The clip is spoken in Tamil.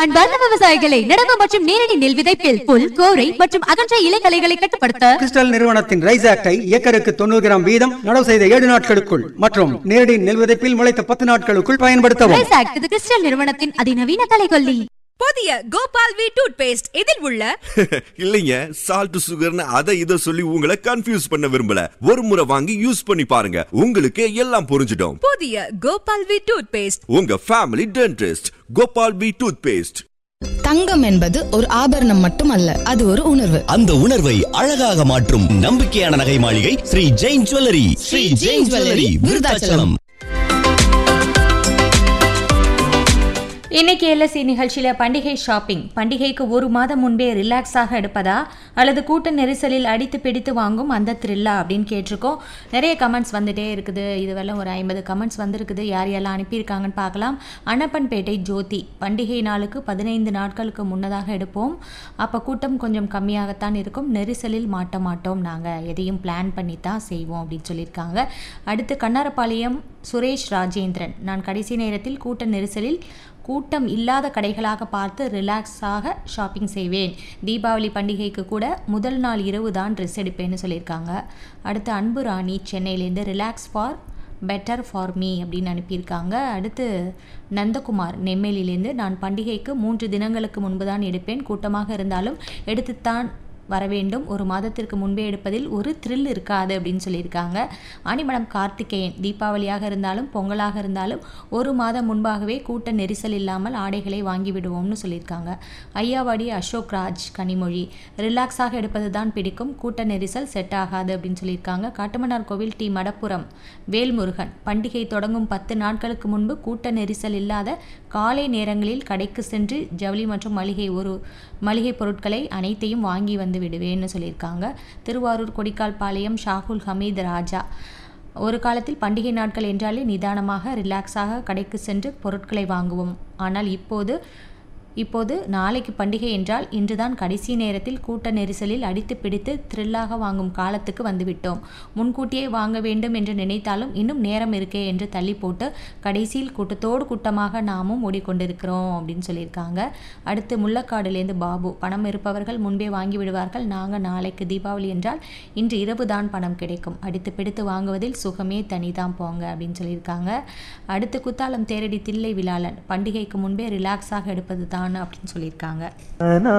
அன்பார்ந்த விவசாயிகளை நடவு மற்றும் நேரடி நெல் விதைப்பில் புல் கோரை மற்றும் அகன்ற இலைகளைகளை கட்டுப்படுத்த கிறிஸ்டல் நிறுவனத்தின் ரைஸ் ஆக்டை ஏக்கருக்கு தொண்ணூறு கிராம் வீதம் நடவு செய்த ஏழு நாட்களுக்குள் மற்றும் நேரடி நெல் விதைப்பில் முளைத்த பத்து நாட்களுக்குள் பயன்படுத்தவும் ரைஸ் ஆக்ட் இது கிறிஸ்டல் நிறுவனத்தின் அதிநவீன கலைகொல்லி புதிய கோபால் வி டூத் பேஸ்ட் இதில் உள்ள இல்லைங்க சால்ட் சுகர்னு அதை இதை சொல்லி உங்களை கன்ஃபியூஸ் பண்ண விரும்பல ஒரு முறை வாங்கி யூஸ் பண்ணி பாருங்க உங்களுக்கு எல்லாம் புரிஞ்சிடும் புதிய கோபால் வி டூத் பேஸ்ட் உங்க family dentist Gopal B toothpaste தங்கம் என்பது ஒரு ஆபரணம் மட்டுமல்ல அது ஒரு உணர்வு அந்த உணர்வை அழகாக மாற்றும் நம்பிக்கையான நகை மாளிகை ஸ்ரீ ஜெயின் ஜுவல்லரி ஸ்ரீ ஜெயின் ஜுவல்லரி விருதாச்சலம் இன்னைக்கு எல்எஸ்சி நிகழ்ச்சியில் பண்டிகை ஷாப்பிங் பண்டிகைக்கு ஒரு மாதம் முன்பே ரிலாக்ஸாக எடுப்பதா அல்லது கூட்ட நெரிசலில் அடித்து பிடித்து வாங்கும் அந்த த்ரில்லா அப்படின்னு கேட்டிருக்கோம் நிறைய கமெண்ட்ஸ் வந்துட்டே இருக்குது இதுவெல்லாம் ஒரு ஐம்பது கமெண்ட்ஸ் வந்திருக்குது யார் யாரெல்லாம் அனுப்பியிருக்காங்கன்னு பார்க்கலாம் அனப்பன்பேட்டை ஜோதி பண்டிகை நாளுக்கு பதினைந்து நாட்களுக்கு முன்னதாக எடுப்போம் அப்போ கூட்டம் கொஞ்சம் கம்மியாகத்தான் இருக்கும் நெரிசலில் மாட்ட மாட்டோம் நாங்கள் எதையும் பிளான் பண்ணி தான் செய்வோம் அப்படின்னு சொல்லியிருக்காங்க அடுத்து கண்ணாரப்பாளையம் சுரேஷ் ராஜேந்திரன் நான் கடைசி நேரத்தில் கூட்ட நெரிசலில் கூட்டம் இல்லாத கடைகளாக பார்த்து ரிலாக்ஸாக ஷாப்பிங் செய்வேன் தீபாவளி பண்டிகைக்கு கூட முதல் நாள் இரவு தான் ட்ரெஸ் எடுப்பேன்னு சொல்லியிருக்காங்க அடுத்து அன்பு ராணி சென்னையிலேருந்து relax for better for me அப்படின்னு அனுப்பியிருக்காங்க அடுத்து நந்தகுமார் நெம்மேலியிலேருந்து நான் பண்டிகைக்கு மூன்று தினங்களுக்கு முன்பு தான் எடுப்பேன் கூட்டமாக இருந்தாலும் எடுத்துத்தான் வர வேண்டும் ஒரு மாதத்திற்கு முன்பே எடுப்பதில் ஒரு த்ரில் இருக்காது அப்படின்னு சொல்லியிருக்காங்க ஆணிமடம் கார்த்திகேயன் தீபாவளியாக இருந்தாலும் பொங்கலாக இருந்தாலும் ஒரு மாதம் முன்பாகவே கூட்ட நெரிசல் இல்லாமல் ஆடைகளை வாங்கி விடுவோம்னு சொல்லியிருக்காங்க ஐயாவாடி அசோக் ராஜ் கனிமொழி ரிலாக்ஸாக எடுப்பது தான் பிடிக்கும் கூட்ட நெரிசல் செட் ஆகாது அப்படின்னு சொல்லியிருக்காங்க காட்டுமன்னார் கோவில் டி மடப்புரம் வேல்முருகன் பண்டிகை தொடங்கும் பத்து நாட்களுக்கு முன்பு கூட்ட நெரிசல் இல்லாத காலை நேரங்களில் கடைக்கு சென்று ஜவுளி மற்றும் மளிகை ஒரு மளிகை பொருட்களை அனைத்தையும் வாங்கி வந்து விடுவேன்னு சொல்லியிருக்காங்க திருவாரூர் கொடிக்கால் பாளையம் ஷாகுல் ஹமீத் ராஜா ஒரு காலத்தில் பண்டிகை நாட்கள் என்றாலே நிதானமாக ரிலாக்ஸாக கடைக்கு சென்று பொருட்களை வாங்குவோம் ஆனால் இப்போது இப்போது நாளைக்கு பண்டிகை என்றால் இன்றுதான் கடைசி நேரத்தில் கூட்ட நெரிசலில் அடித்து பிடித்து த்ரில்லாக வாங்கும் காலத்துக்கு வந்துவிட்டோம் முன்கூட்டியே வாங்க வேண்டும் என்று நினைத்தாலும் இன்னும் நேரம் இருக்கே என்று தள்ளி போட்டு கடைசியில் கூட்டத்தோடு கூட்டமாக நாமும் ஓடிக்கொண்டிருக்கிறோம் அப்படின்னு சொல்லியிருக்காங்க அடுத்து முள்ளக்காடுலேருந்து பாபு பணம் இருப்பவர்கள் முன்பே வாங்கி விடுவார்கள் நாங்கள் நாளைக்கு தீபாவளி என்றால் இன்று இரவு தான் பணம் கிடைக்கும் அடித்து பிடித்து வாங்குவதில் சுகமே தனிதான் போங்க அப்படின்னு சொல்லியிருக்காங்க அடுத்து குத்தாலம் தேரடி தில்லை விழாளன் பண்டிகைக்கு முன்பே ரிலாக்ஸாக எடுப்பது தான் அப்படின்னு சொல்லியிருக்காங்க